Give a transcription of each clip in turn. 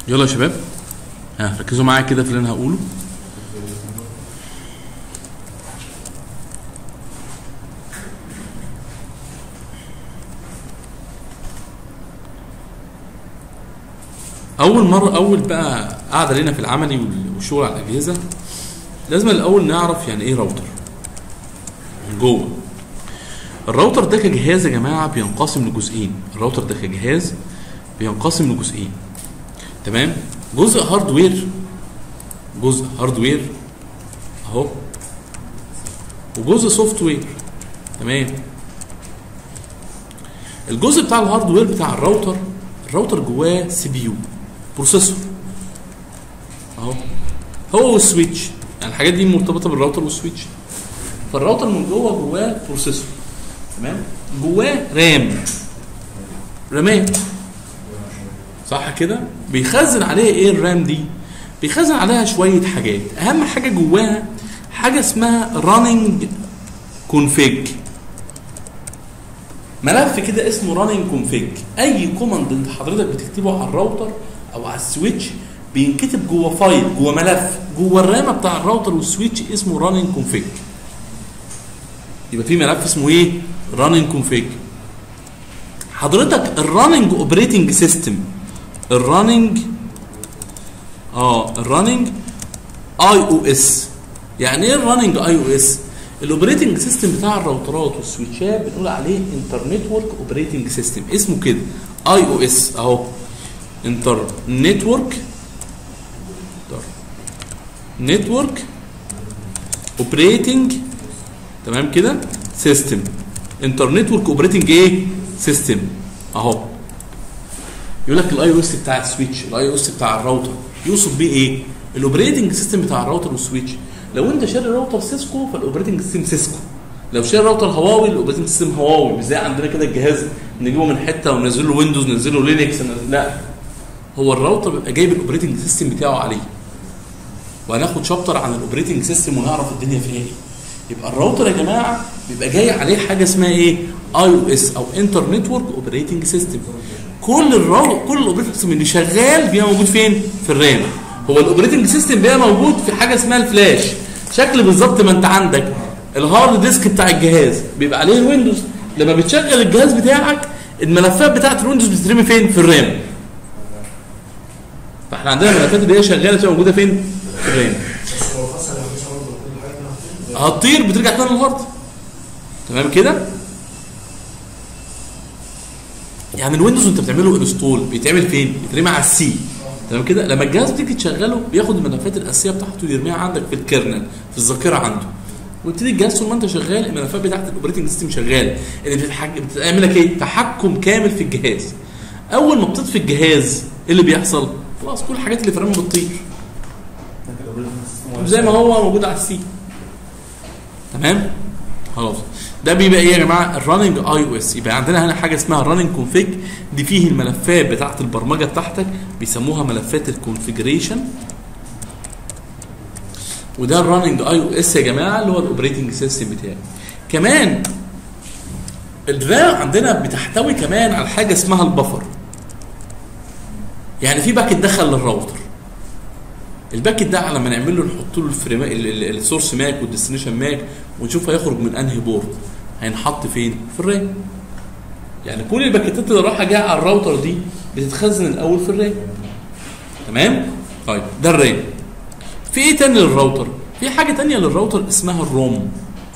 يلا يا شباب ها ركزوا معايا كده في اللي انا هقوله اول مره اول بقى قاعده لنا في العملي وال- والشغل على الاجهزه لازم الاول نعرف يعني ايه راوتر من جوه الراوتر ده كجهاز يا جماعه بينقسم لجزئين الراوتر ده كجهاز بينقسم لجزئين تمام جزء هاردوير جزء هاردوير اهو وجزء سوفت وير تمام الجزء بتاع الهاردوير بتاع الراوتر الراوتر جواه سي بي يو بروسيسور اهو هو والسويتش يعني الحاجات دي مرتبطه بالراوتر والسويتش فالراوتر من جوه جواه بروسيسور تمام جواه رام رامات صح كده بيخزن عليها ايه الرام دي بيخزن عليها شويه حاجات اهم حاجه جواها حاجه اسمها راننج كونفيج ملف كده اسمه راننج كونفيج اي كوماند انت حضرتك بتكتبه على الراوتر او على السويتش بينكتب جوه فايل جوه ملف جوه الرامه بتاع الراوتر والسويتش اسمه راننج كونفيج يبقى في ملف اسمه ايه راننج كونفيج حضرتك الراننج اوبريتنج سيستم الراننج اه الراننج اي او اس يعني ايه الراننج اي او اس الاوبريتنج سيستم بتاع الراوترات والسويتشات بنقول عليه انتر نتورك اوبريتنج سيستم اسمه كده اي او اس اهو انتر نتورك نتورك اوبريتنج تمام كده سيستم انتر نتورك اوبريتنج ايه سيستم اهو يقول لك الاي او اس بتاع السويتش الاي او اس بتاع الراوتر يوصف بيه ايه الاوبريتنج سيستم بتاع الراوتر والسويتش لو انت شاري راوتر سيسكو فالاوبريتنج سيستم سيسكو لو شاري راوتر هواوي الاوبريتنج سيستم هواوي مش زي عندنا كده الجهاز نجيبه من حته وننزل له ويندوز ننزل له لينكس لا هو الراوتر بيبقى جايب الاوبريتنج سيستم بتاعه عليه وهناخد شابتر عن الاوبريتنج سيستم ونعرف الدنيا فيها ايه يبقى الراوتر يا جماعه بيبقى جاي عليه حاجه اسمها ايه اي او اس او انتر نتورك اوبريتنج سيستم كل الراو كل الاوبريتنج سيستم اللي شغال بيبقى موجود فين في الرام هو الاوبريتنج سيستم بيبقى موجود في حاجه اسمها الفلاش شكل بالظبط ما انت عندك الهارد ديسك بتاع الجهاز بيبقى عليه الويندوز لما بتشغل الجهاز بتاعك الملفات بتاعت الويندوز بتترمي فين في الرام فاحنا عندنا الملفات اللي هي شغاله بتبقى موجوده فين في الرام هو فصل يعني مش برضه كل حاجه كده هتطير بترجع تاني للهارد تمام كده يعني الويندوز وانت بتعمله انستول بيتعمل فين بيترمي على السي تمام كده لما الجهاز بتيجي تشغله بياخد الملفات الاساسيه بتاعته يرميها عندك في الكيرنل في الذاكره عنده ويبتدي الجهاز طول ما انت شغال الملفات بتاعت الاوبريتنج سيستم شغال اللي بتتحك... بتعمل لك ايه تحكم كامل في الجهاز اول ما بتطفي الجهاز ايه اللي بيحصل خلاص كل الحاجات اللي في الرام بتطير زي ما هو موجود على السي تمام خلاص ده بيبقى ايه يا جماعه الرننج اي او اس يبقى عندنا هنا حاجه اسمها الرننج كونفيج دي فيه الملفات بتاعه البرمجه بتاعتك بيسموها ملفات الكونفيجريشن وده الرننج اي او اس يا جماعه اللي هو الاوبريتنج سيستم بتاعي كمان الرام عندنا بتحتوي كمان على حاجه اسمها البفر يعني في باكت دخل للراوتر الباكت ده لما نعمل له نحط له الفريم السورس ماك والديستنيشن ماك ونشوف هيخرج من انهي بورد هينحط فين في الرام يعني كل الباكيتات اللي رايحه جايه على الراوتر دي بتتخزن الاول في الرام تمام طيب ده الرام في ايه تاني للراوتر في حاجه تانية للراوتر اسمها الروم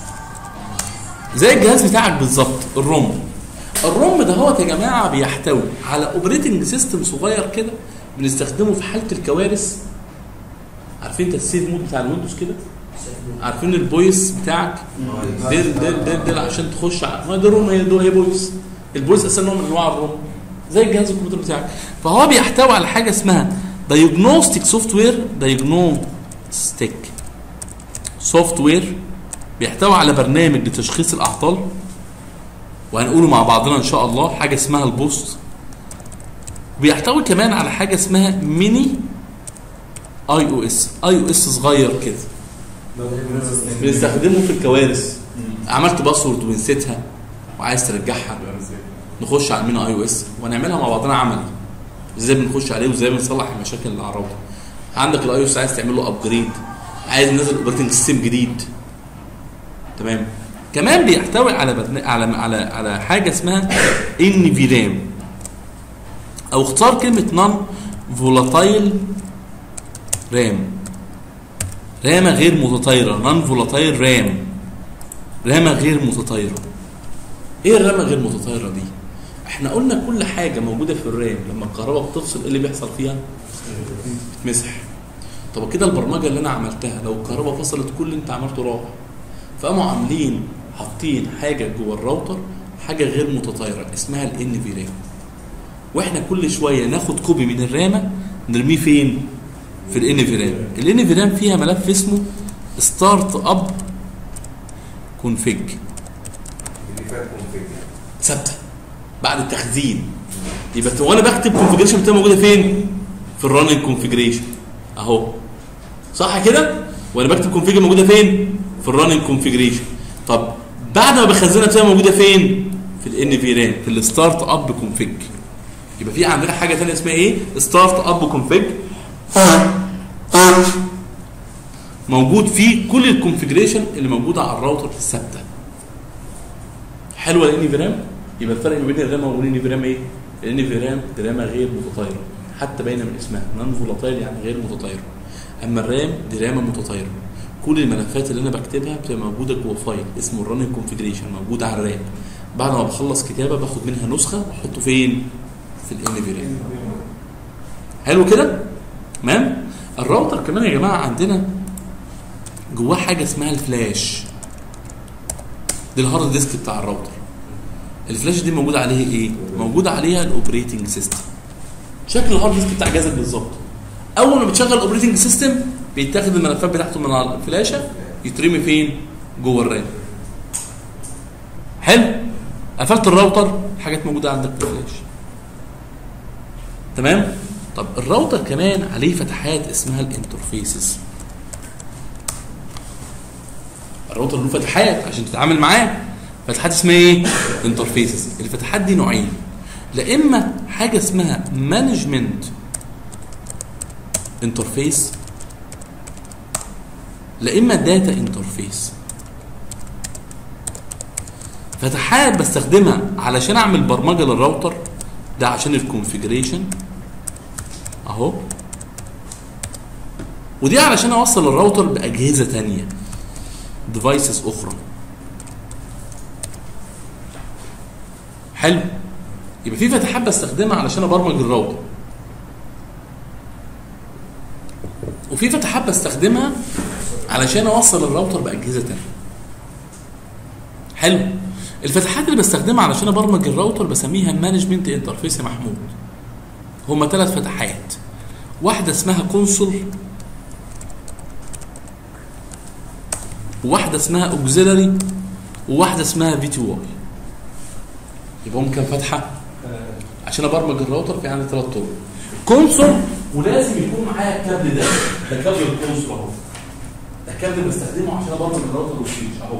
زي الجهاز بتاعك بالظبط الروم الروم ده هو يا جماعه بيحتوي على اوبريتنج سيستم صغير كده بنستخدمه في حاله الكوارث عارفين انت السيف مود بتاع الويندوز كده عارفين البويس بتاعك ديل ديل ديل ديل عشان تخش على ما ده روم هي دول هي بويس البويس اصلا نوع من انواع الروم زي الجهاز الكمبيوتر بتاعك فهو بيحتوي على حاجه اسمها دايجنوستيك سوفت وير دايجنوستيك سوفت وير بيحتوي على برنامج لتشخيص الاعطال وهنقوله مع بعضنا ان شاء الله حاجه اسمها البوست بيحتوي كمان على حاجه اسمها ميني اي او اس اي او اس صغير كده بنستخدمه في الكوارث عملت باسورد ونسيتها وعايز ترجعها نخش على الميني اي او اس ونعملها مع بعضنا عملي ازاي بنخش عليه وازاي بنصلح المشاكل اللي على الراوتر عندك الاي اس عايز تعمل له ابجريد عايز ننزل اوبريتنج سيستم جديد تمام كمان بيحتوي على برن... على على على حاجه اسمها ان في رام او اختصار كلمه نون فولاتايل رام رامه غير متطايره نون فولاتايل رام رامه غير متطايره ايه الرامه غير متطايره دي احنا قلنا كل حاجه موجوده في الرام لما الكهرباء بتفصل ايه اللي بيحصل فيها بتمسح طب كده البرمجه اللي انا عملتها لو الكهرباء فصلت كل اللي انت عملته راح فقاموا عاملين حاطين حاجه جوه الراوتر حاجه غير متطايره اسمها الان في رام واحنا كل شويه ناخد كوبي من الرامه نرميه فين في الان في رام الان في رام فيها ملف اسمه ستارت اب كونفيج اللي فات كونفيج ثابته بعد التخزين يبقى وانا بكتب كونفجريشن بتاعي موجوده فين في الرننج كونفجريشن اهو صح كده وانا بكتب كونفيجر موجوده فين في الرننج كونفجريشن طب بعد ما بخزنها بتبقى موجوده فين في الان في رام في الستارت اب كونفيج يبقى في عندنا حاجه ثانيه اسمها ايه ستارت اب كونفيج موجود فيه كل الكونفجريشن اللي موجوده على الراوتر الثابته حلوه الان في رام يبقى الفرق ما بين الرام والان في رام ايه الان في رام دي رامه غير متطايره حتى باينه من اسمها نون فولاتايل يعني غير متطايره اما الرام دي رامه متطايره كل الملفات اللي انا بكتبها بتبقى موجوده جوه فايل اسمه الرننج كونفجريشن موجود على الرام بعد ما بخلص كتابه باخد منها نسخه واحطه فين في الان في رام حلو كده تمام الراوتر كمان يا جماعه عندنا جواه حاجه اسمها الفلاش دي الهارد ديسك بتاع الراوتر الفلاش دي موجود عليه ايه موجود عليها الاوبريتنج سيستم شكل الهارد ديسك بتاع جهازك بالظبط اول ما بتشغل الاوبريتنج سيستم بيتاخد الملفات بتاعته من على الفلاشه يترمي فين جوه الرام حلو قفلت الراوتر حاجات موجوده عندك في الفلاش تمام طب الراوتر كمان عليه فتحات اسمها الانترفيسز الراوتر له فتحات عشان تتعامل معاه فتحات اسمها ايه انترفيسز الفتحات دي نوعين لا اما حاجه اسمها مانجمنت انترفيس لا اما داتا انترفيس فتحات بستخدمها علشان اعمل برمجه للراوتر ده عشان الكونفيجريشن اهو ودي علشان اوصل الراوتر باجهزه تانية ديفايسز اخرى حلو يبقى في فتحات بستخدمها علشان ابرمج الراوتر وفي فتحات بستخدمها علشان اوصل الراوتر باجهزه تانية حلو الفتحات اللي بستخدمها علشان ابرمج الراوتر بسميها مانجمنت انترفيس يا محمود هما ثلاث فتحات واحده اسمها كونسول وواحده اسمها اوكسيلري وواحده اسمها في تي واي يبقى هم كام فتحه عشان ابرمج الراوتر في عندي ثلاث طرق كونسول ولازم يكون معايا الكابل ده ده كابل الكونسول اهو ده كابل بستخدمه عشان ابرمج الراوتر والسويتش اهو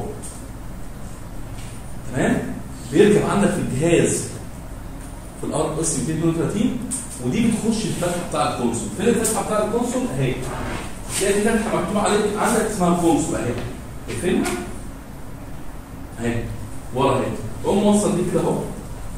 تمام بيركب عندك في الجهاز في الار اس 232 ودي بتخش الفتحه بتاع الكونسول فين الفتحه بتاع الكونسول اهي تلاقي في فتحه مكتوب عليك عندك اسمها الكونسول اهي شايفينها اهي ورا اهي قوم موصل دي كده اهو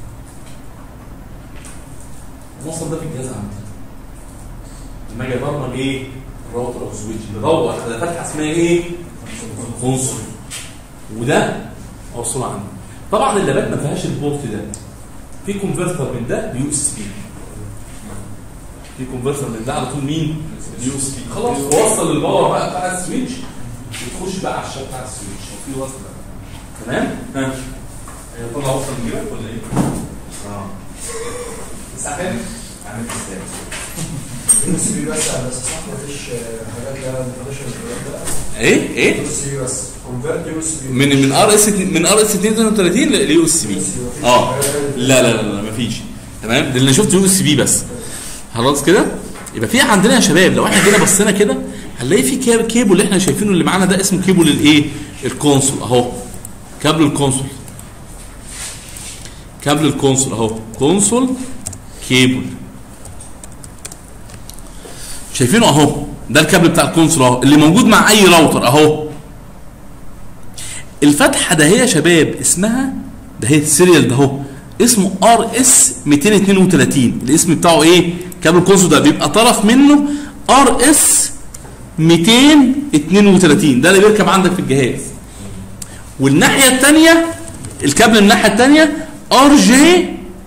موصل ده في الجهاز عندي لما اجي ابرمج ايه الراوتر او السويتش بدور على فتحه اسمها ايه كونسول وده اوصله عندي طبعا اللابات ما فيهاش البورت ده في كونفرتر من ده بيو اس بي في كونفرتر من ده على طول مين يو اس بي خلاص وصل الباور بقى بتاع السويتش وتخش بقى على الشبكه بتاع السويتش وفي وصل تمام ها طلع وصل من جيبك ولا ايه اه بس عارف عامل ازاي يو اس بي بس بس صح مفيش حاجات لا انترناشونال الكلام ده ايه ايه يو اس بي بس كونفرت يو اس بي من من ار اس من ار اس 32 ليو اس بي اه لا لا لا لا مفيش تمام ده اللي انا شفت يو اس بي بس خلاص كده يبقى في عندنا يا شباب لو احنا جينا بصينا كده هنلاقي في كاب- كيبل اللي احنا شايفينه اللي معانا ده اسمه كيبل الايه الكونسول اهو كابل الكونسول كابل الكونسول اهو كونسول كيبل شايفينه اهو ده الكابل بتاع الكونسول اهو اللي موجود مع اي راوتر اهو الفتحه ده هي يا شباب اسمها ده هي السيريال ده اهو اسمه ار اس 232 الاسم بتاعه ايه كابل الكونسول ده بيبقى طرف منه ار اس 232 ده اللي بيركب عندك في الجهاز والناحيه الثانيه الكابل من الناحيه الثانيه ار جي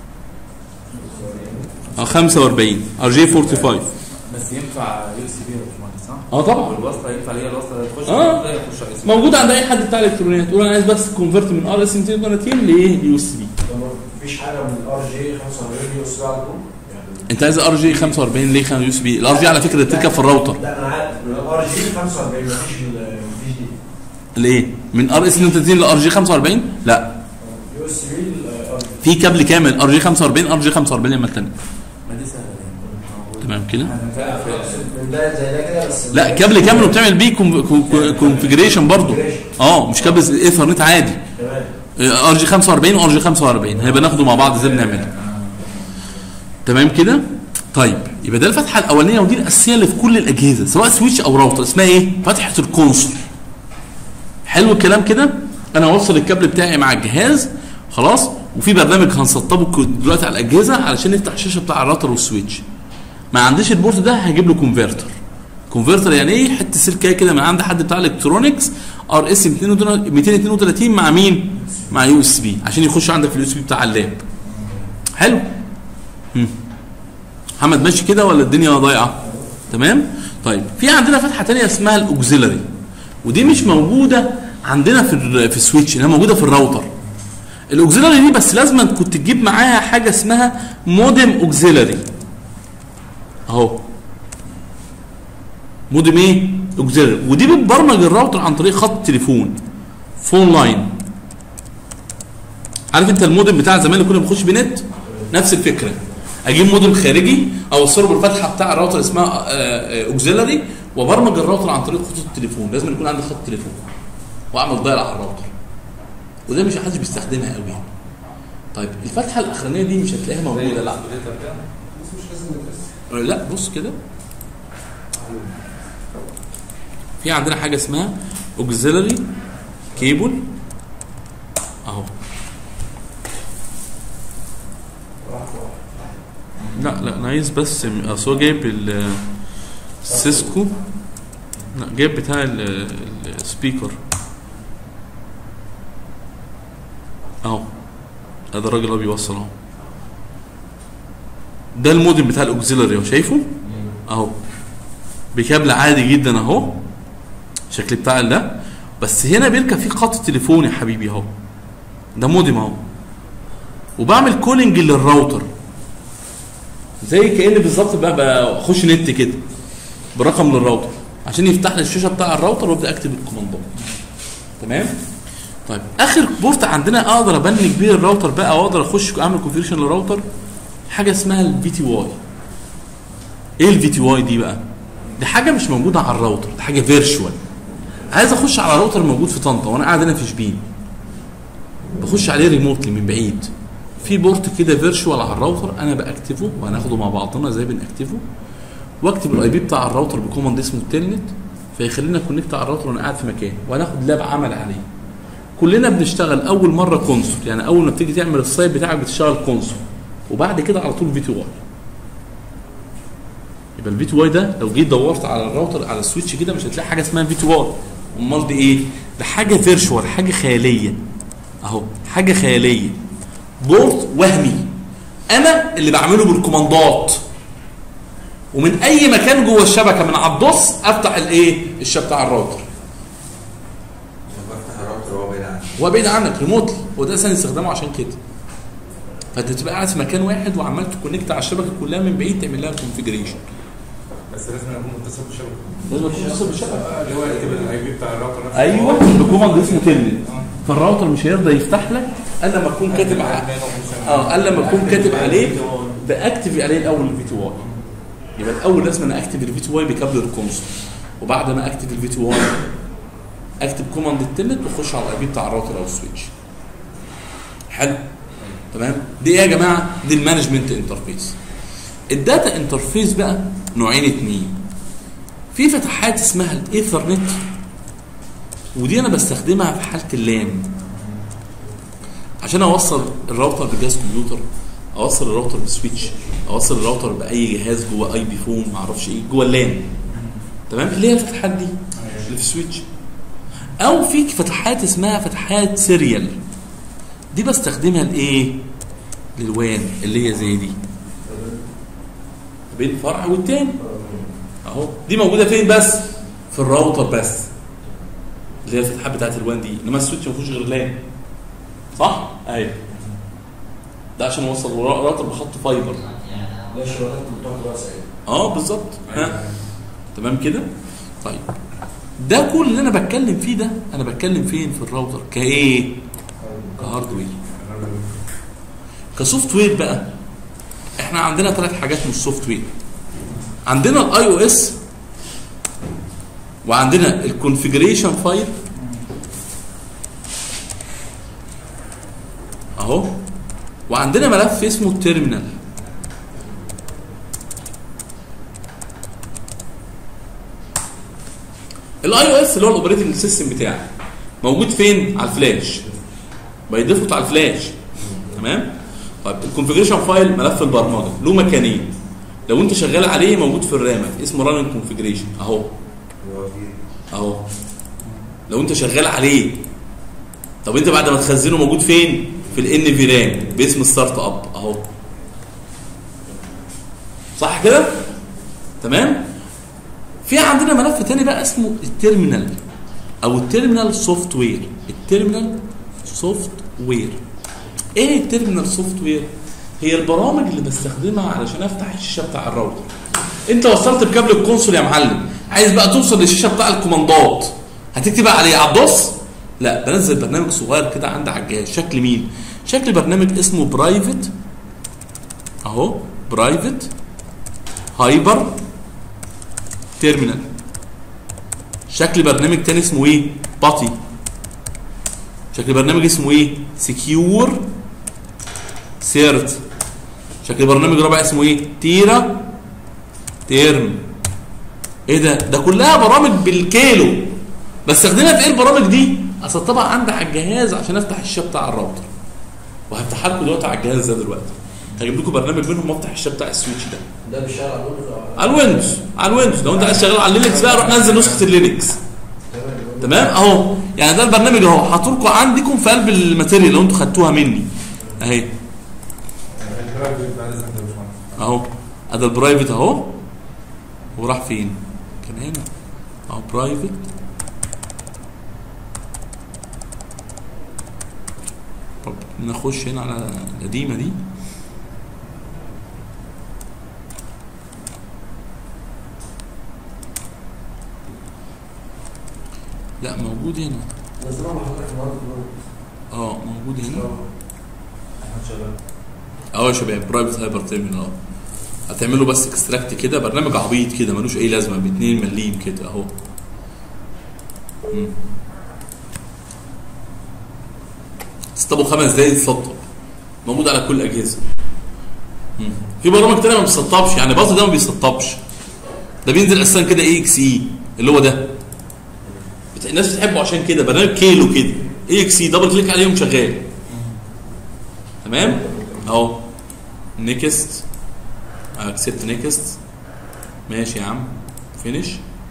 45 ار جي 45 بس ينفع يو اس بي يا باشمهندس صح؟ اه طبعا والوصله ينفع اللي هي الوصله اللي تخش آه. تلاقي تخش على اسم موجود عند اي حد بتاع الكترونيات تقول انا عايز بس كونفرت من ار اس 232 لايه يو اس بي مفيش حاجه من الار جي 45 يو اس بي على طول يعني انت عايز ار جي 45 ليه يو اس بي الار جي على فكره بتركب في الراوتر لا انا عارف من الار جي 45 مفيش ال- مفيش دي ليه من ار اس 32 لار جي 45 لا يو اس بي الار جي في كابل كامل ار جي 45 ار جي 45 لما الثانيه ما دي سهله يعني تمام كده هنفرق في من ده زي ده كده بس لا كابل كامل وبتعمل بيه كونفجريشن برضه اه مش كابل ايثرنت عادي تمام ار جي 45 وار جي 45 هيبقى ناخده مع بعض ازاي بنعملها تمام كده طيب يبقى ده الفتحه الاولانيه ودي الاساسيه اللي في كل الاجهزه سواء سويتش او راوتر اسمها ايه فتحه الكونسول حلو الكلام كده انا اوصل الكابل بتاعي مع الجهاز خلاص وفي برنامج هنسطبه ك- دلوقتي على الاجهزه علشان نفتح الشاشه بتاع الراوتر والسويتش ما عنديش البورت ده هجيب له كونفرتر كونفرتر يعني ايه حته سلكه كده من عند حد بتاع الكترونكس ار اس 232 مع مين مع يو اس بي عشان يخش عندك في اليو اس بي بتاع اللاب حلو مم. محمد ماشي كده ولا الدنيا ضايعه تمام طيب في عندنا فتحه تانية اسمها الاوكسيلري ودي مش موجوده عندنا في ال- في السويتش انها موجوده في الراوتر الاوكسيلري دي بس لازم كنت تجيب معاها حاجه اسمها مودم اوكسيلري اهو مودم ايه اوكسيلري ودي بتبرمج الراوتر عن طريق خط تليفون فون لاين عارف انت المودم بتاع زمان اللي كنا بنخش بنت نفس الفكره اجيب مودم خارجي اوصله بالفتحه بتاع الراوتر اسمها اوكسيلري وبرمج الراوتر عن طريق خطوط التليفون لازم يكون عندي خط تليفون واعمل دايل على الراوتر وده مش حدش بيستخدمها قوي طيب الفتحه الاخرانيه دي مش هتلاقيها موجوده لا بس مش لازم ندرس لا بص كده في عندنا حاجه اسمها اوكسيلري كيبل اهو لا لا انا عايز بس م- اصل هو جايب ال- السيسكو لا جايب بتاع ال- ال- السبيكر اهو هذا الراجل هو بيوصل اهو ده المودم بتاع الاوكسيلري اهو شايفه اهو بكابل عادي جدا اهو شكل بتاع ده بس هنا بيركب فيه خط تليفون يا حبيبي اهو ده مودم اهو وبعمل كولينج للراوتر زي كاني بالظبط بقى بخش نت كده برقم للراوتر عشان يفتح لي الشاشه بتاع الراوتر وابدا اكتب الكوماندات تمام طيب اخر بورت عندنا اقدر ابني بيه الراوتر بقى واقدر اخش اعمل كونفيجريشن للراوتر حاجه اسمها الفي تي واي ايه الفي تي واي دي بقى دي حاجه مش موجوده على الراوتر دي حاجه فيرتشوال عايز اخش على راوتر موجود في طنطا وانا قاعد هنا في شبين بخش عليه ريموتلي من بعيد في بورت كده فيرتشوال على الراوتر انا باكتفه وهناخده مع بعضنا ازاي بنكتفه واكتب الاي بي بتاع الراوتر بكوماند اسمه التلنت فيخلينا كونكت على الراوتر وانا قاعد في مكان وهناخد لاب عمل عليه كلنا بنشتغل اول مره كونسول يعني اول ما بتيجي تعمل السايت بتاعك بتشتغل كونسول وبعد كده على طول في تي واي يبقى الفي تي واي ده لو جيت دورت على الراوتر على السويتش كده مش هتلاقي حاجه اسمها في تي واي امال دي ايه ده حاجه فيرشوال حاجه خياليه اهو حاجه خياليه بورت وهمي انا اللي بعمله بالكوماندات ومن اي مكان جوه الشبكه من على الدوس افتح الايه الشبكه بتاع الراوتر بفتح الراوتر وهو بعيد عني هو بعيد عنك ريموتلي وده اساسا استخدامه عشان كده فانت تبقى قاعد في مكان واحد وعمال تكونكت على الشبكه كلها من بعيد تعمل لها كونفجريشن بس لازم اكون متصل بالشبكه لازم تكون متصل بالشبكه اللي هو يكتب الاي بي بتاع الراوتر نفسه ايوه بكوماند اسمه تلنت فالراوتر مش هيرضى يفتح لك الا لما تكون كاتب ع- اه الا لما تكون كاتب عليه باكتف عليه الاول الفي تي واي يبقى الاول لازم انا اكتب الفي تي واي بكابل الكونسول وبعد ما اكتب الفي تي واي اكتب كوماند التلنت واخش على الاي بي بتاع الراوتر او السويتش حلو تمام دي ايه يا جماعه دي المانجمنت انترفيس الداتا انترفيس بقى نوعين اتنين في فتحات اسمها الايثرنت ودي انا بستخدمها في حاله اللان عشان اوصل الراوتر بجهاز كمبيوتر اوصل الراوتر بسويتش اوصل الراوتر باي جهاز جوه اي بي فون ما اعرفش ايه جوه اللان تمام اللي هي الفتحات دي اللي في السويتش او في فتحات اسمها فتحات سيريال دي بستخدمها لايه للوان اللي هي زي دي بين فرع والتاني اهو دي موجوده فين بس في الراوتر بس اللي هي الفتحات بتاعت الوان دي انما السويتش ما فيهوش غير لان صح ايوه ده عشان اوصل الراوتر بخط فايبر لا الشبكات بتوع دراسه يعني اه بالظبط ها تمام كده طيب ده كل اللي انا بتكلم فيه ده انا بتكلم فين في الراوتر كايه كهاردوير كسوفت وير بقى احنا عندنا ثلاث حاجات من السوفت وير عندنا الاي او اس وعندنا الكونفيجريشن فايل اهو وعندنا ملف اسمه التيرمينال الاي او اس اللي هو الاوبريتنج سيستم بتاعي موجود فين على الفلاش باي ديفولت على الفلاش تمام طيب الكونفيجريشن فايل ملف البرمجه له مكانين لو انت شغال عليه موجود في الرامه اسمه راننج كونفيجريشن اهو هو في اهو لو انت شغال عليه طب انت بعد ما تخزنه موجود فين في الان في رام باسم ستارت اب اهو صح كده تمام في عندنا ملف تاني بقى اسمه التيرمينال او التيرمينال سوفت وير التيرمينال سوفت وير ايه التيرمينال سوفت وير هي البرامج اللي بستخدمها علشان افتح الشاشه بتاع الراوتر انت وصلت بكابل الكونسول يا معلم عايز بقى توصل للشاشه بتاع الكوماندات هتكتب عليه على الدوس لا بنزل برنامج صغير كده عندي على الجهاز شكل مين شكل برنامج اسمه برايفت اهو برايفت هايبر تيرمينال شكل برنامج تاني اسمه ايه باتي شكل برنامج اسمه ايه سكيور سيرت شكل برنامج رابع اسمه ايه تيرا تيرم ايه ده ده كلها برامج بالكيلو بستخدمها في ايه البرامج دي اسطبها عندي على الجهاز عشان افتح الشاشه بتاع الراوتر وهفتحها لكم دلوقتي على الجهاز ده دلوقتي هجيب لكم برنامج منهم وافتح الشاشه بتاع السويتش ده ده بيشتغل على الويندوز أو على الويندوز على الويندوز لو انت عايز تشتغل على اللينكس بقى روح نزل نسخه اللينكس تمام اهو يعني ده البرنامج اهو حاطط لكم عندكم في قلب الماتيريال لو انتوا خدتوها مني اهي يعني البرايفت بعد اذنك يا باشمهندس اهو ادي البرايفت اهو وراح فين كان هنا اهو برايفت طب نخش هنا على القديمه دي لا موجود هنا نزلوها مع حضرتك النهارده كلهم. اه موجود هنا احمد شغال اه يا شباب برايفت هايبر تيرمينال اه هتعملوا بس اكستراكت كده برنامج عبيط كده ملوش اي لازمه ب 2 مليم كده اهو مم. تسطبوا خمس دقايق تسطب موجود على كل الاجهزه مم. في برامج تانية ما بتسطبش يعني باظ ده ما بيسطبش ده بينزل اساسا كده اي اكس اي اللي هو ده بت- الناس بتحبه عشان كده برنامج كيلو كده اي اكس اي دبل كليك عليهم شغال تمام اهو نيكست اكسبت نيكست ماشي يا عم فينيش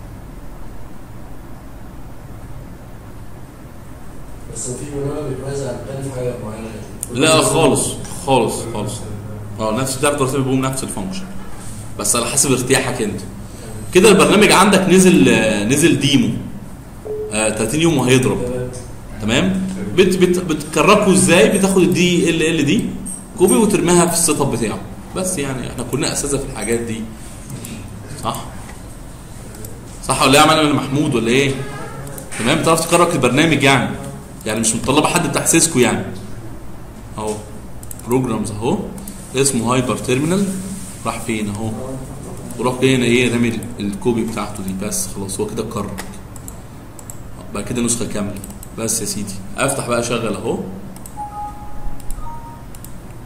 بس مفيش برنامج بيتميز عن التاني في حاجه معينه لا خالص خالص خالص اه نفس بتاع ترتيب بهم نفس الفانكشن بس على حسب ارتياحك انت كده البرنامج عندك نزل آه، نزل ديمو آه 30 يوم وهيضرب تمام بت بت بتكركه ازاي بتاخد الدي ال ال دي كوبي وترميها في السيت اب بتاعه بس يعني احنا كنا اساتذه في الحاجات دي صح صح ولا ايه يا معلم محمود ولا ايه تمام بتعرف تكرك البرنامج يعني يعني مش متطلبه حد بتاع سيسكو يعني اهو بروجرامز اهو اسمه هايبر تيرمينال راح فين اهو وراح جاي هنا ايه رامي الكوبي بتاعته دي بس خلاص هو كده اتكرر بقى كده نسخه كامله بس يا سيدي افتح بقى اشغل اهو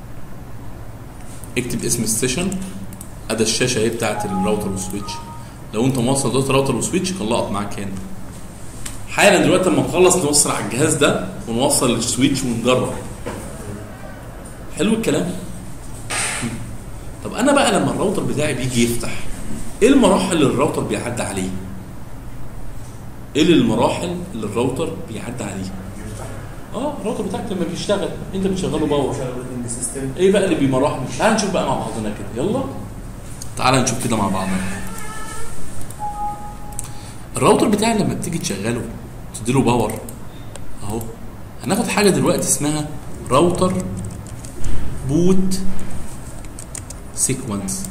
اكتب اسم السيشن ادي الشاشه اهي بتاعت الراوتر والسويتش لو انت موصل دلوقتي راوتر وسويتش كان لقط معاك هنا حالا دلوقتي لما نخلص نوصل على الجهاز ده ونوصل السويتش ونجرب حلو الكلام طب انا بقى لما الراوتر بتاعي بيجي يفتح ايه المراحل اللي الراوتر بيعدي عليه ايه المراحل اللي الراوتر بيعدي عليه اه الراوتر بتاعك لما بيشتغل انت بتشغله باور سيستم ايه بقى اللي بيمرحنا تعال نشوف بقى مع بعضنا كده يلا تعال نشوف كده مع بعضنا الراوتر بتاعي لما بتيجي تشغله تديله باور اهو هناخد حاجه دلوقتي اسمها راوتر بوت سيكونس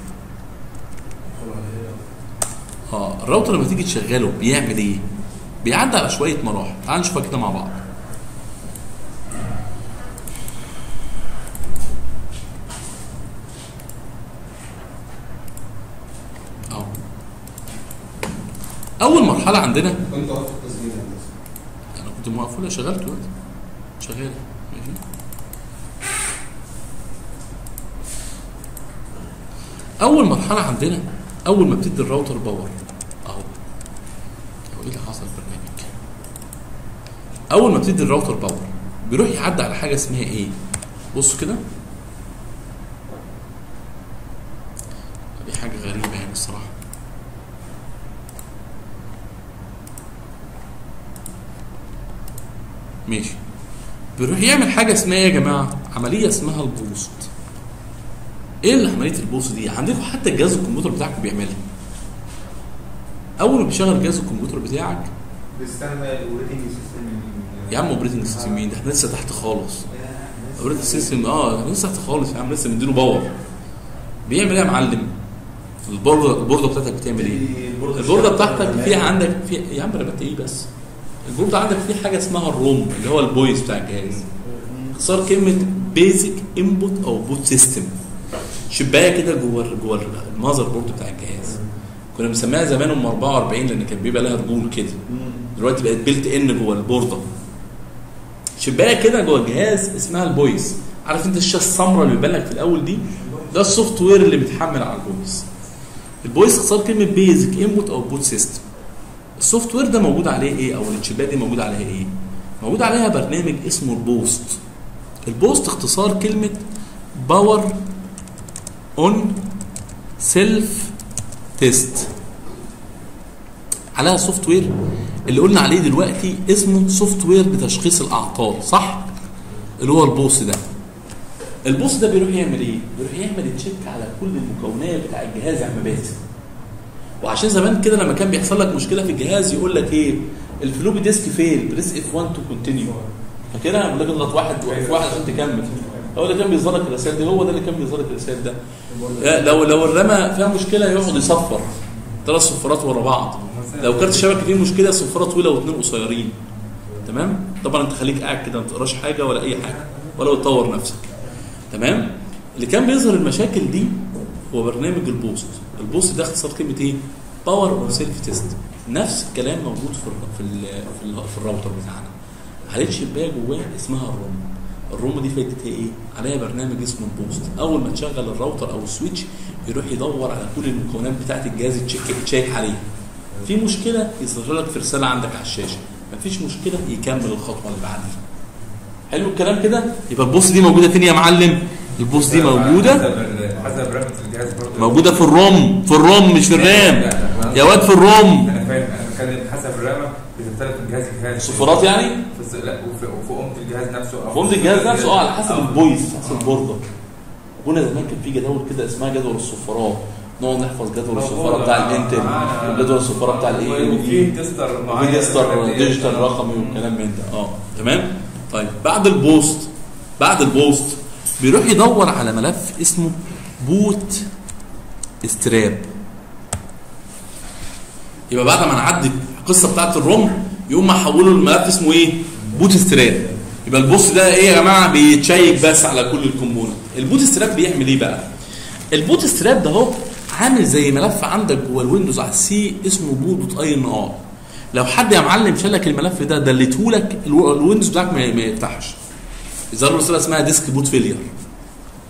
اه الراوتر لما تيجي تشغله بيعمل ايه بيعدي على شويه مراحل تعال نشوفها كده مع بعض اهو اول مرحله عندنا كنت واقف في التسجيل يا هندسة. انا كنت موقف ولا شغال دلوقتي شغال ماشي اول مرحله عندنا اول ما بتدي الراوتر باور اهو هو ايه اللي حصل في البرنامج اول ما بتدي الراوتر باور بيروح يعدي على حاجه اسمها ايه بصوا كده دي حاجه غريبه يعني الصراحه ماشي بيروح يعمل حاجه اسمها ايه يا جماعه عمليه اسمها البوست ايه اللي عمليه البوست دي عندكم حتى جهاز الكمبيوتر بتاعكم بيعملها اول ما بيشغل جهاز الكمبيوتر بتاعك بيستنى الاوريتنج سيستم يا عم اوبريتنج سيستم مين ده احنا لسه تحت خالص اوبريتنج سيستم اه احنا لسه تحت خالص يا عم لسه مديله باور بيعمل ايه يا معلم البورده البورده بتاعتك بتعمل ايه البورده بتاعتك فيها عندك في يا عم ربطت ايه بس البورده عندك فيه حاجه اسمها الروم اللي هو البويس بتاع الجهاز اختصار كلمه بيزك انبوت او بوت سيستم شبايه كده جوه جوه المذر بورد بتاع الجهاز كنا بنسميها زمان ام 44 لان كان بيبقى لها رجول كده دلوقتي بقت بيلت ان جوه البورده شبايه كده جوه الجهاز اسمها البويس عارف انت الشاشه السمراء اللي بيبان لك في الاول دي ده السوفت وير اللي بيتحمل على البويس البويس اختصار كلمه بيزك انبوت او بوت سيستم السوفت وير ده موجود عليه ايه او الشبايه دي موجود عليها ايه موجود عليها برنامج اسمه البوست البوست اختصار كلمه باور اون سيلف تيست عليها سوفت وير اللي قلنا عليه دلوقتي اسمه سوفت وير لتشخيص الاعطال صح اللي هو البوست ده البوست ده بيروح يعمل ايه بيروح يعمل تشيك على كل المكونات بتاع الجهاز يا عم باسم وعشان زمان كده لما كان بيحصل لك مشكله في الجهاز يقول لك ايه الفلوبي ديسك فيل بريس اف 1 تو كونتينيو فاكرها يقول لك اضغط واحد واقف واحد عشان تكمل هو اللي كان بيظهر لك الرسائل دي هو ده اللي كان بيظهر لك الرسائل ده لا، لو لو الرمى فيها مشكله يقعد يصفر ثلاث صفارات ورا بعض لو كارت الشبكه فيه مشكله صفاره طويله واثنين قصيرين تمام طبعا انت خليك قاعد كده ما تقراش حاجه ولا اي حاجه ولا تطور نفسك تمام اللي كان بيظهر المشاكل دي هو برنامج البوست البوست ده اختصار كلمه ايه باور اور سيلف تيست نفس الكلام موجود في ال في ال في, ال في الراوتر بتاعنا عليه شبايه جواه اسمها الروم الروم دي فايدتها ايه عليها برنامج اسمه البوست اول ما تشغل الراوتر او السويتش يروح يدور على كل المكونات بتاعه الجهاز يتشيك يتشيك عليها في مشكله يظهر لك في رساله عندك على الشاشه مفيش مشكله يكمل الخطوه اللي بعدها حلو الكلام كده يبقى البوست دي موجوده فين يا معلم البوست دي موجوده حسب حسب رامة الجهاز برضه موجوده في الروم في الروم مش في الرام يا واد في الروم انا فاهم انا بتكلم حسب الرامة بتختلف من جهاز لجهاز صفارات يعني في الس- لا وفي وفي قومة الجهاز نفسه أو فهمت الجهاز نفسه اه على حسب البويس حسب البورده كنا زمان كان في جداول كده اسمها جدول الصفارات نقعد نحفظ جدول الصفاره بتاع الانتل وجدول الصفاره بتاع الاي ام وفي دي تستر وفي معين ديستر ديجيتال رقمي والكلام من ده اه تمام طيب بعد البوست بعد البوست بيروح يدور على ملف اسمه بوت ستراب يبقى بعد ما نعدي القصه بتاعت الروم يقوم محوله لملف اسمه ايه بوت ستراب يبقى البوست ده ايه يا جماعه بيتشيك بس على كل الكومبوننت البوت ستراب بيعمل ايه بقى البوت ستراب ده اهو عامل زي ملف عندك جوه الويندوز على السي اسمه بوت دوت اي ان ار لو حد يا معلم شال لك الملف ده دلته لك الو- الويندوز بتاعك ما ما يفتحش يظهر له رساله اسمها ديسك بوت فيلير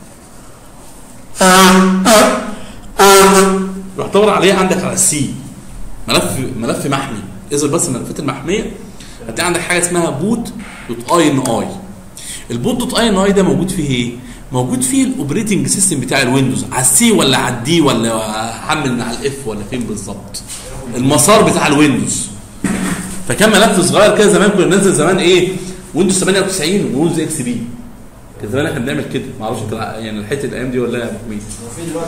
روح دور عليه عندك على السي ملف ملف محمي اظهر بس الملفات المحميه هتلاقي عندك حاجه اسمها بوت دوت اي ان اي البوت دوت اي ان اي ده موجود فيه ايه؟ موجود فيه الاوبريتنج سيستم بتاع الويندوز على السي ولا على الدي ولا حمل من على الاف ولا فين بالظبط المسار بتاع الويندوز فكان ملف صغير كده زمان كنا بننزل زمان ايه ويندوز 98 ويندوز اكس بي كان زمان احنا بنعمل كده ما اعرفش انت يعني لحقت الايام دي ولا لا يا ابو حميد وفي دلوقتي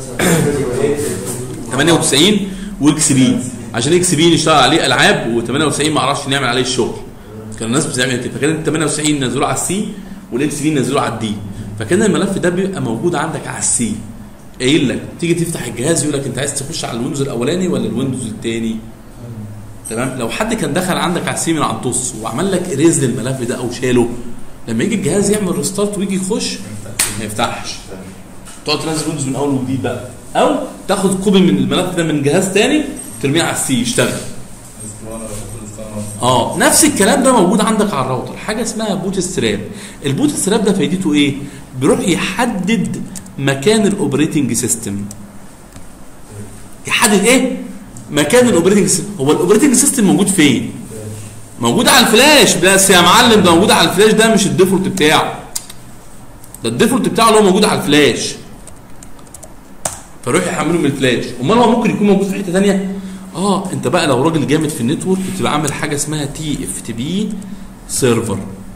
مثلا 98 واكس بي عشان اكس بي نشتغل عليه العاب و98 ما اعرفش نعمل عليه الشغل كان الناس بتعمل كده فكان ال 98 نزلوه على السي والاكس بي نزلوه على الدي فكان الملف ده بيبقى موجود عندك على السي قايل لك تيجي تفتح الجهاز يقول لك انت عايز تخش على الويندوز الاولاني ولا الويندوز الثاني تمام لو حد كان دخل عندك على السي من على الدوس وعمل لك اريز للملف ده او شاله لما يجي الجهاز يعمل ريستارت ويجي يخش ما يفتحش تقعد تنزل ويندوز من اول وجديد بقى او تاخد كوبي من الملف ده من جهاز تاني ترميه على السي يشتغل اسطوانه وكل اسطوانه اه نفس الكلام ده موجود عندك على الراوتر حاجه اسمها بوت ستراب البوت ستراب ده فايدته ايه بيروح يحدد مكان الاوبريتنج سيستم يحدد ايه مكان الاوبريتنج سيستم هو الاوبريتنج سيستم موجود فين موجود على الفلاش بس يا معلم ده موجود على الفلاش ده مش الديفولت بتاعه ده الديفولت بتاعه اللي هو موجود على الفلاش فروح يحمله من الفلاش امال هو ممكن يكون موجود في حته ثانيه اه انت بقى لو راجل جامد في النتورك بتبقى عامل حاجه اسمها تي اف تي بي سيرفر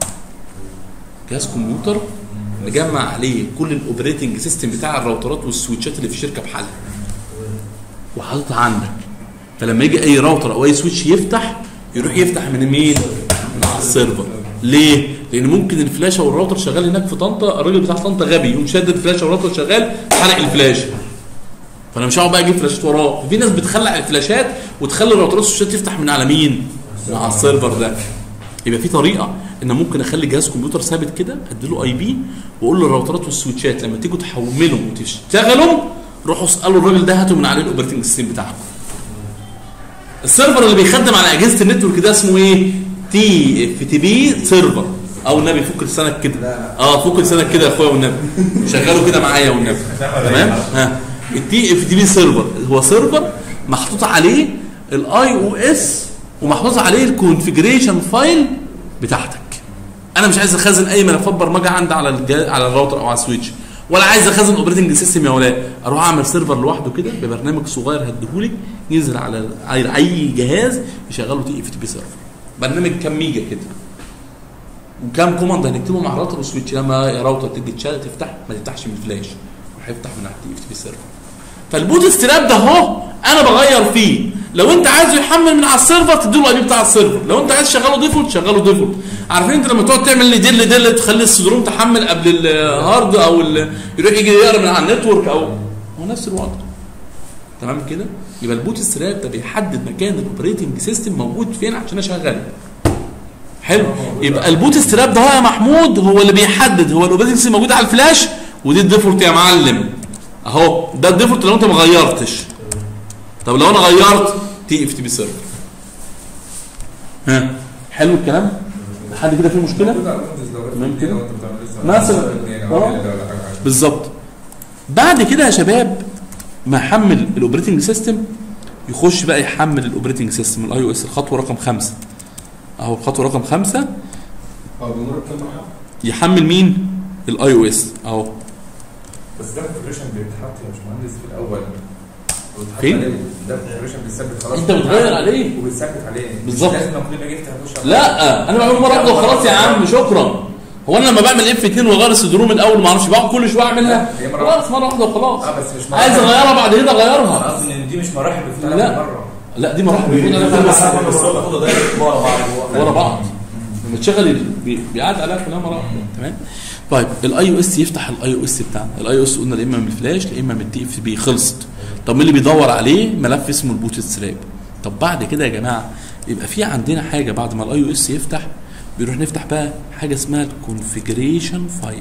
جهاز كمبيوتر مجمع عليه كل الاوبريتنج سيستم بتاع الراوترات والسويتشات اللي في الشركه بحالها وحاططها عندك فلما يجي اي راوتر او اي سويتش يفتح يروح يفتح من مين؟ من على السيرفر ليه؟ لان ممكن الفلاشه والراوتر شغال هناك في طنطا الراجل بتاع طنطا غبي يقوم شاد الفلاشه والراوتر شغال حرق الفلاشه فانا مش هقعد بقى اجيب فلاشات وراه في ناس بتخلع الفلاشات وتخلي الراوترات والسويتشات تفتح من على مين؟ من على السيرفر ده يبقى في طريقه ان ممكن اخلي جهاز كمبيوتر ثابت كده اديله اي بي واقول له الراوترات والسويتشات لما تيجوا تحملوا وتشتغلوا روحوا اسالوا الراجل ده هاتوا من عليه الاوبريتنج سيستم بتاعكم السيرفر اللي بيخدم على اجهزه النتورك ده اسمه ايه؟ تي اف تي بي سيرفر او النبي فك لسانك كده اه فك لسانك كده يا اخويا والنبي شغلوا كده معايا والنبي تمام ها التي اف تي بي سيرفر هو سيرفر محطوط عليه الاي او اس ومحطوط عليه الكونفجريشن فايل بتاعتك انا مش عايز اخزن اي ملفات برمجه عندي على الجهاز على الراوتر او على السويتش ولا عايز اخزن اوبريتنج سيستم يا ولاد اروح اعمل سيرفر لوحده كده ببرنامج صغير هديهولك ينزل على على اي جهاز يشغله تي اف تي بي سيرفر برنامج كام ميجا كده وكام كوماند هنكتبه مع الراوتر والسويتش لما يا راوتر تيجي تشال تفتح ما تفتحش من الفلاش هيفتح من على التي اف تي بي سيرفر فالبوت ستراب ده اهو انا بغير فيه لو انت عايزه يحمل من على السيرفر تديله الاي بي بتاع السيرفر لو انت عايز تشغله ديفولت شغله ديفولت عارفين انت لما تقعد تعمل لي ديل ديل تخلي السدروم تحمل قبل الهارد او ال... يروح يجي يقرا من على النتورك او هو نفس الوضع تمام كده يبقى البوت ستراب ده بيحدد مكان الاوبريتنج سيستم موجود فين عشان اشغله حلو يبقى البوت ستراب ده هو يا محمود هو اللي بيحدد هو الاوبريتنج سيستم موجود على الفلاش ودي الديفولت يا معلم اهو ده الديفولت لو انت ما غيرتش طب لو انا غيرت تي اف تي بي سيرفر ها حلو الكلام لحد كده في مشكله موجود على الويندوز لو تمام كده؟ لو انت بتعمل لسه مثلا. اتنين اه. او كده ولا حاجه بالظبط بعد كده يا شباب ما يحمل الاوبريتنج سيستم يخش بقى يحمل الاوبريتنج سيستم الاي او اس الخطوه رقم خمسة اهو الخطوه رقم خمسة اه بنمر بكام مرحله؟ يحمل مين الاي او اس اهو بس ده الكونفيجريشن بيتحط يا باشمهندس في الاول وبيتحط فين؟ عليه. ده الكونفيجريشن بيتثبت خلاص انت بتغير عليه وبيتثبت عليه مش بالظبط. لازم لما كل ما اجي افتح اخش على- لا انا بعمله مره واحده وخلاص يا عم شكرا هو انا لما بعمل اف 2 واغير السدروم الاول ما اعرفش بقعد كل شويه اعملها هي مرة خلاص مره واحده وخلاص اه بس مش عايز اغيرها بعد كده انا اغيرها قصدي ان دي مش مراحل بتفتح لا. عليها مره لا دي مراحل بيكون انا فاهم بس باخدها دايركت ورا بعض ورا بعض لما تشغل ال- بي- بيعاد عليها كلها مره واحده تمام طيب الاي او اس يفتح الاي او اس بتاعنا الاي او اس قلنا يا اما من الفلاش يا اما من التي اف بي خلصت طب مين اللي بيدور عليه ملف اسمه البوت ستراب طب بعد كده يا جماعه يبقى في عندنا حاجه بعد ما الاي او اس يفتح بيروح نفتح بقى حاجه اسمها الكونفيجريشن فايل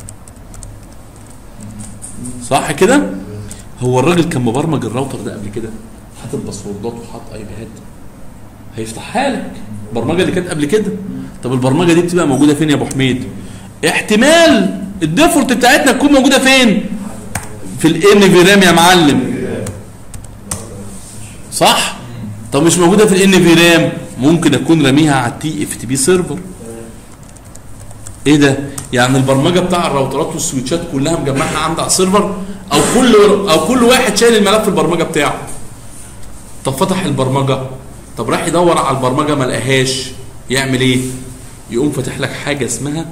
صح كده هو الراجل كان مبرمج الراوتر ده قبل كده حاطط باسوردات وحاطط اي بيهات هيفتحها لك البرمجه اللي كانت قبل كده طب البرمجه دي بتبقى موجوده فين يا ابو حميد احتمال الديفولت بتاعتنا تكون موجوده فين في الان في رام يا معلم صح طب مش موجوده في الان في رام ممكن اكون راميها على التي اف تي بي سيرفر ايه ده يعني البرمجه بتاع الراوترات والسويتشات كلها مجمعها عندي على السيرفر او كل او كل واحد شايل الملف البرمجه بتاعه طب فتح البرمجه طب راح يدور على البرمجه ما لقاهاش يعمل ايه يقوم فاتح لك حاجه اسمها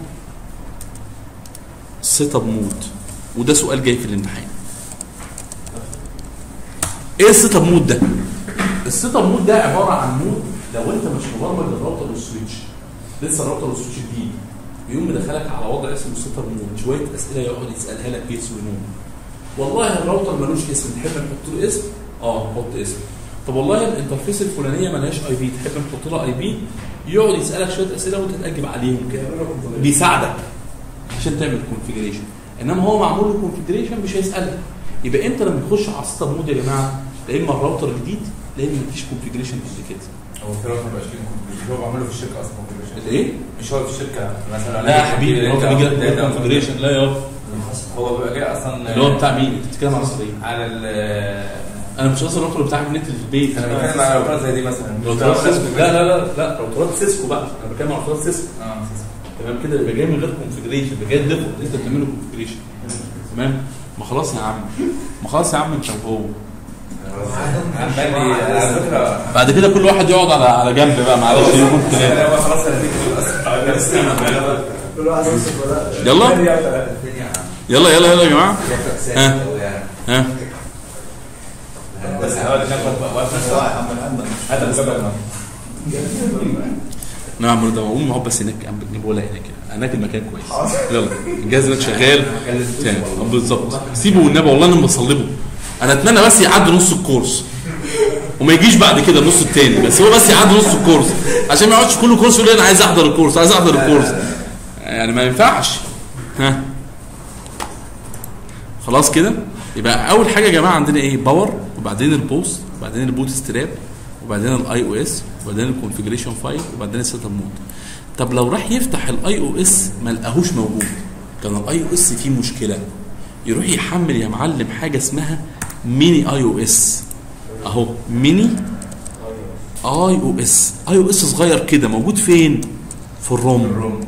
سيت اب مود وده سؤال جاي في الامتحان ايه السيت اب مود ده السيت اب مود ده عباره عن مود لو انت مش مبرمج الراوتر والسويتش لسه الراوتر والسويتش جديد بيقوم مدخلك على وضع اسمه سيت اب مود شويه اسئله يقعد يسالها لك يس ونو والله الراوتر ملوش اسم تحب نحط له اسم اه حط اسم طب والله الانترفيس الفلانيه ملهاش اي بي تحب نحط لها اي بي يقعد يسالك شويه اسئله وانت تجاوب عليهم كده بيساعدك عشان تعمل كونفيجريشن انما هو معمول له كونفيجريشن مش هيسالك يبقى انت لما تخش على السيت اب مود يا جماعه لا اما الراوتر جديد لا اما مفيش كونفيجريشن قبل كده هو في راوتر بقى 20 كونفيجريشن هو بعمله في الشركه اصلا كونفيجريشن الايه؟ مش هو في الشركه مثلا لا يا حبيبي الراوتر بيجي لك كونفيجريشن لا يا هو بيبقى جاي اصلا اللي هو بتاع مين؟ انت بتتكلم على اصل ايه؟ على ال انا مش قصدي الراوتر بتاع النت اللي في البيت انا بتكلم على راوترات زي دي مثلا راوترات سيسكو لا لا لا لا راوترات سيسكو بقى انا بتكلم على راوترات سيسكو اه تمام كده يبقى جاي من غير كونفيجريشن يبقى جاي ديفولت انت بتعمله كونفيجريشن تمام ما خلاص يا عم ما خلاص يا عم انت وهو عمال على فكره بعد كده كل واحد يقعد على على جنب بقى معلش يكون كلام انا هو خلاص انا اصلا كل واحد يمسك ولا يلا يلا يلا يلا يا جماعه ها ها بس هقعد ناخد وقت هذا مسبب نعم ده اقوم اقعد بس هناك جنب ولا هناك هناك المكان كويس يلا الجهاز هناك شغال تاني آه، بالظبط سيبه والنبي والله انا بصلبه انا اتمنى بس يعدي نص الكورس وما يجيش بعد كده النص التاني بس هو بس يعدي نص الكورس عشان ما يقعدش كل كورس يقول لي انا عايز احضر الكورس عايز احضر الكورس يعني ما ينفعش ها خلاص كده يبقى اول حاجه يا جماعه عندنا ايه باور وبعدين البوست وبعدين البوت ستراب وبعدين الاي او اس وبعدين الكونفيجريشن فايل وبعدين السيت اب مود طب لو راح يفتح الاي او اس ما لقاهوش موجود كان الاي او اس فيه مشكله يروح يحمل يا معلم حاجه اسمها ميني اي او اس اهو ميني اي او اس اي او اس صغير كده موجود فين في الروم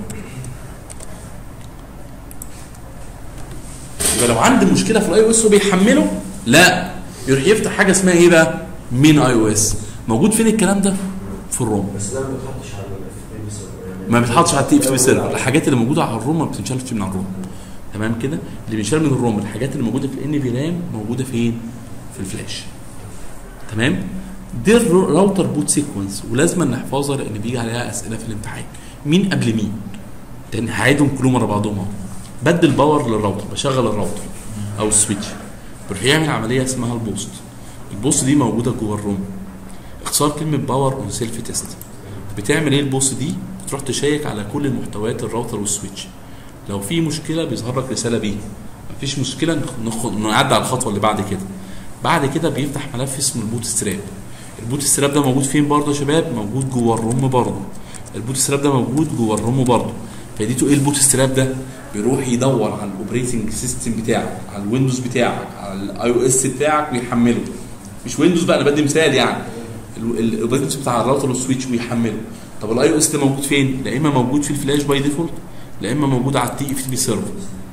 يبقى لو عندي مشكله في الاي او اس وبيحمله لا يروح يفتح حاجه اسمها ايه بقى مين اي او اس موجود فين الكلام ده في الروم بس ده ما بيتحطش على ال FTP server. ما بيتحطش على التي اف تي سيرفر الحاجات اللي موجوده على الروم ما بتنشالش من على الروم تمام كده اللي بينشال من الروم الحاجات اللي موجوده في الان في رام موجوده فين في الفلاش تمام دي الراوتر بوت سيكونس ولازم نحفظها لان بيجي عليها اسئله في الامتحان مين قبل مين لان هعيدهم كلهم ورا بعضهم اهو بدل باور للراوتر بشغل الراوتر او السويتش بيروح يعمل عمليه اسمها البوست البوست دي موجوده جوه الروم اختصار كلمه باور اون سيلف تيست بتعمل ايه البوست دي بتروح تشيك على كل محتويات الراوتر والسويتش لو في مشكله بيظهر لك رساله بيه مفيش مشكله نخ- نخ- نعدي على الخطوه اللي بعد كده بعد كده بيفتح ملف اسمه البوت ستراب البوت ستراب ده موجود فين برضه يا شباب موجود جوه الروم برضه البوت ستراب ده موجود جوه الروم برضه فديته ايه البوت ستراب ده بيروح يدور على الاوبريتنج سيستم بتاعك على الويندوز بتاعك على الاي او اس بتاعك ويحمله مش ويندوز بقى انا بدي مثال يعني الاوبريتنج بتاع الراوتر والسويتش ويحمله طب الاي او اس ده موجود فين لا اما موجود في الفلاش باي ديفولت لا اما موجود على التي اف تي بي سيرفر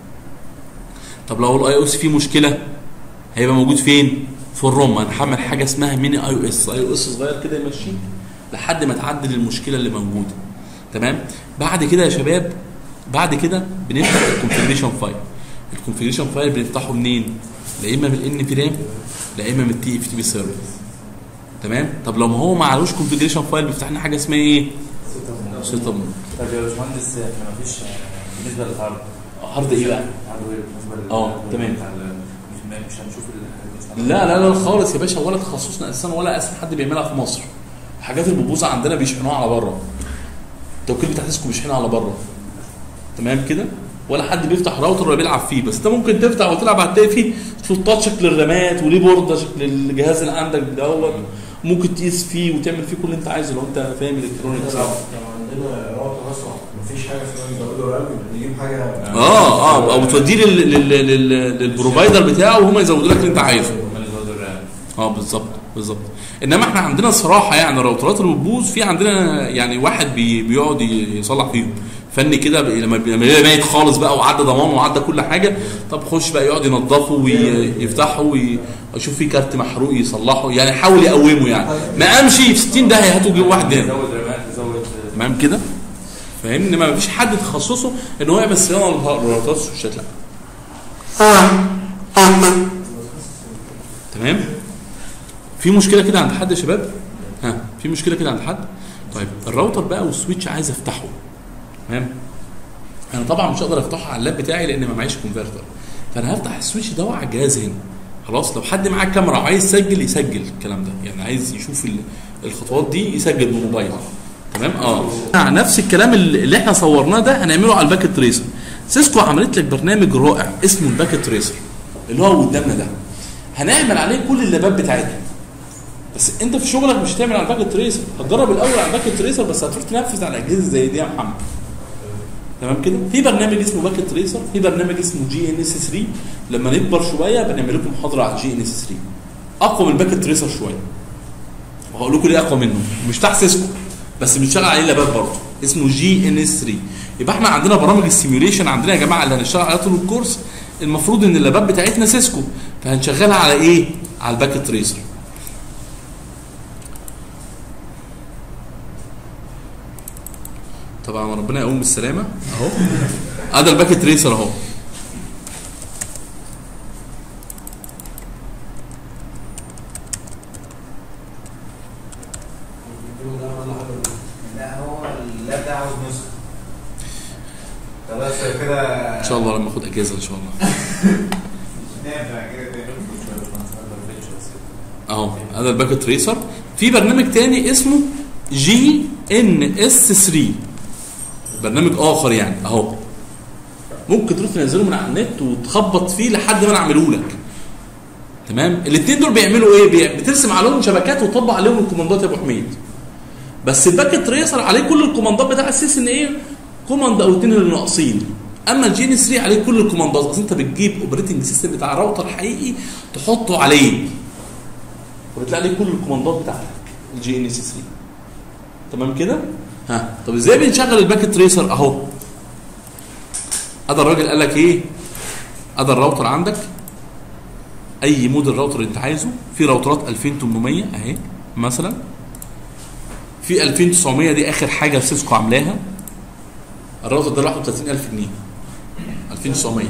طب لو الاي او اس فيه مشكله هيبقى موجود فين في الروم هنحمل حاجه اسمها ميني اي او اس اي او اس صغير كده يمشيه لحد ما تعدل المشكله اللي موجوده تمام بعد كده يا شباب بعد كده بنفتح الكونفيجريشن فايل الكونفيجريشن فايل بنفتحه منين لا اما من الان في رام لا اما من التي اف تي بي سيرفر تمام طب لو ما هو ما علوش كونفيجريشن فايل بيفتح لنا حاجه اسمها ايه سيت اب طب يا باشمهندس احنا مفيش بالنسبه للهارد هارد ايه بقى هاردوير بالنسبه لل اه، تمام. بتاع ال- مش مش هنشوف ال- لا لا لا خالص يا باشا ولا تخصصنا اساسا ولا اساسا حد بيعملها في مصر الحاجات اللي بتبوظ عندنا بيشحنوها على بره التوكيل بتاع سيسكو بيشحنها على بره تمام كده ولا حد بيفتح راوتر ولا بيلعب فيه بس انت ممكن تفتح وتلعب هتلاقي فيه سلطات شكل الرامات وليه بورده شكل الجهاز اللي عندك دوت ممكن تقيس فيه وتعمل فيه كل اللي انت عايزه لو انت فاهم الكترونيكس لو عندنا راوتر اصلا مفيش حاجه اسمها نزود له رام نجيب حاجه اه اه او توديه لل- لل- لل- للبروفايدر بتاعه وهم يزودوا لك اللي انت عايزه هم اللي زودوا الرام اه بالظبط بالظبط انما احنا عندنا صراحه يعني الراوترات اللي بتبوظ في عندنا يعني واحد بي بيقعد يصلح فيهم فني كده بي- لما بي- لما يلاقي ميت خالص بقى وعدى ضمان وعدى كل حاجه طب خش بقى يقعد ينظفه ويفتحه ويشوف فيه كارت محروق يصلحه يعني يحاول يقومه يعني ما قامشي في 60 ده هاتوا يجيب واحد تاني زود رمات زود تمام كده فاهمني انما ما فيش حد تخصصه ان هو يعمل صيانه للراوترات والسويتشات لا تمام في مشكله كده عند حد يا شباب ها في مشكله كده عند حد طيب الراوتر بقى والسويتش عايز افتحه تمام انا طبعا مش هقدر افتحه على اللاب بتاعي لان ما معيش كونفرتر فانا هفتح السويتش ده على الجهاز هنا خلاص لو حد معاه كاميرا وعايز يسجل يسجل الكلام ده يعني عايز يشوف ال- الخطوات دي يسجل بموبايل تمام اه نفس الكلام اللي اللي احنا صورناه ده هنعمله على الباكت تريسر سيسكو عملت لك برنامج رائع اسمه الباكت تريسر اللي هو قدامنا ده هنعمل عليه كل اللابات بتاعتنا بس انت في شغلك مش هتعمل على الباكت تريسر هتجرب الاول على الباكت تريسر بس هتروح تنفذ على اجهزه زي دي يا محمد تمام كده في برنامج اسمه باكت تريسر في برنامج اسمه جي ان اس 3 لما نكبر شويه بنعمل لكم محاضره على الجي ان اس 3 اقوى من الباكت تريسر شويه وهقول لكم ليه اقوى منه مش بتاع سيسكو بس بنشتغل عليه لابات برضه اسمه جي ان اس 3 يبقى احنا عندنا برامج السيميوليشن عندنا يا جماعه اللي هنشتغل عليها طول الكورس المفروض ان اللابات بتاعتنا سيسكو فهنشغلها على ايه؟ على الباكت تريسر طبعا ربنا يقوم بالسلامه اهو ادي الباكت تريسر اهو لا هو اللاب ده عاوز نسخه خلاص كده ان شاء الله لما اخد اجازه ان شاء الله نافع كده تاني. اهو هذا الباكت تريسر في برنامج تاني اسمه جي ان اس 3 برنامج اخر يعني اهو ممكن تروح تنزله من على النت وتخبط فيه لحد ما انا اعمله لك تمام الاثنين دول بيعملوا ايه بي- بترسم عليهم شبكات وتطبق عليهم الكوماندات يا ابو حميد بس الباكت تريسر عليه كل الكوماندات بتاع السيس ان ايه كوماند او اتنين اللي ناقصين اما الجي ان 3 عليه كل الكوماندات اصل انت بتجيب اوبريتنج سيستم بتاع راوتر حقيقي تحطه عليه وبتلاقي عليه كل الكوماندات بتاعتك الجي ان اس 3 تمام كده ها طب ازاي بنشغل الباكت تريسر اهو هذا الراجل قال لك ايه هذا الراوتر عندك اي موديل راوتر انت عايزه في راوترات 2800 اهي مثلا في 2900 دي اخر حاجه سيسكو عاملاها الراوتر ده لوحده 30000 جنيه 2900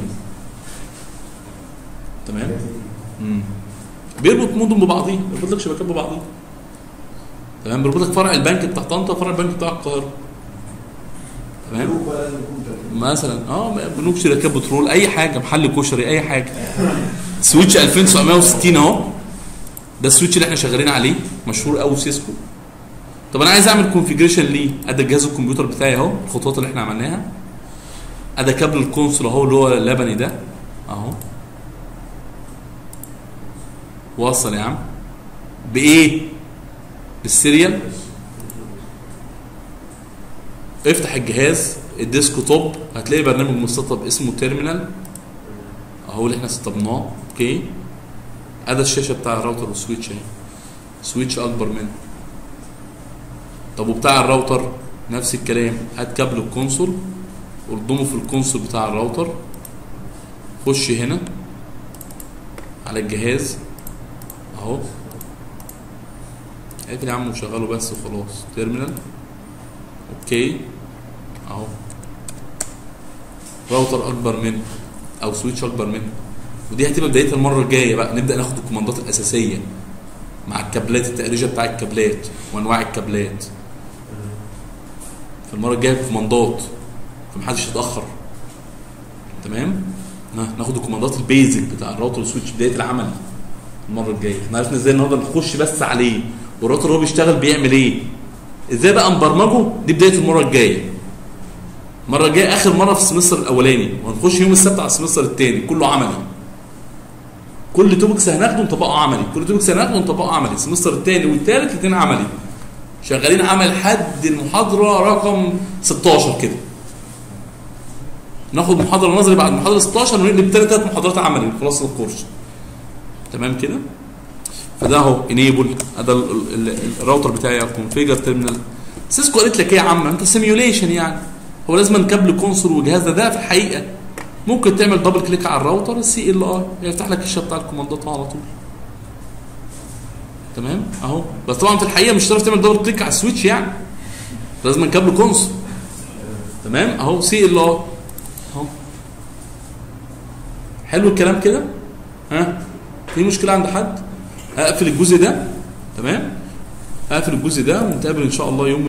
تمام امم بيربط مدن ببعضيه بيربط لك شبكات ببعضيه تمام بيربط لك فرع البنك بتاع طنطا وفرع البنك بتاع القاهره تمام الجروب بقى لازم يكون تلاتين. مثلا اه بنوك شركات بترول اي حاجه محل كشري اي حاجه سويتش 2960 اهو ده السويتش اللي احنا شغالين عليه مشهور قوي سيسكو طب انا عايز اعمل كونفيجريشن ليه ادي جهاز الكمبيوتر بتاعي اهو الخطوات اللي احنا عملناها ادي كابل الكونسول اهو اللي هو اللبني ده اهو وصل يا عم بايه بالسيريال افتح الجهاز الديسك توب هتلاقي برنامج مستطب اسمه تيرمينال اهو اللي احنا سطبناه اوكي ادي الشاشه بتاع الراوتر والسويتش اهي سويتش اكبر منه طب وبتاع الراوتر نفس الكلام هات كابل الكونسول ارضمه في الكونسول بتاع الراوتر خش هنا على الجهاز اهو اقفل يا عم وشغله بس وخلاص تيرمينال اوكي اهو راوتر اكبر منه او سويتش اكبر منه ودي هتبقى بدايه المره الجايه بقى نبدا ناخد الكوماندات الاساسيه مع الكابلات التقريجه بتاع الكابلات وانواع الكابلات في المره الجايه كوماندات فمحدش يتاخر تمام نا- ناخد الكوماندات البيزك بتاع الراوتر والسويتش بدايه العمل المره الجايه احنا عرفنا ازاي النهارده نخش بس عليه والراوتر هو بيشتغل بيعمل ايه ازاي بقى نبرمجه دي بدايه المره الجايه المره الجايه اخر مره في السمستر الاولاني وهنخش يوم السبت على السمستر الثاني كله عملي كل توبكس هناخده نطبقه عملي كل توبكس هناخده نطبقه عملي السمستر الثاني والثالث الاثنين عملي شغالين عمل حد المحاضره رقم 16 كده ناخد محاضره نظري بعد محاضره 16 ونقلب ثلاث ثلاث محاضرات عملي خلاص الكورس تمام كده فده اهو انيبل ده ال- ال- ال- الراوتر بتاعي كونفيجر تيرمينال سيسكو قالت لك ايه يا عم انت سيميوليشن يعني هو لازم كابل كونسول وجهاز ده ده في الحقيقه ممكن تعمل دبل كليك على الراوتر السي ال اي يفتح لك الشاشه بتاع الكوماندات على طول تمام اهو بس طبعا في الحقيقه مش هتعرف تعمل دبل كليك على السويتش يعني لازم كابل كونسول تمام اهو سي ال اي اهو حلو الكلام كده ها في مشكله عند حد اقفل الجزء ده تمام اقفل الجزء ده ونتقابل ان شاء الله يوم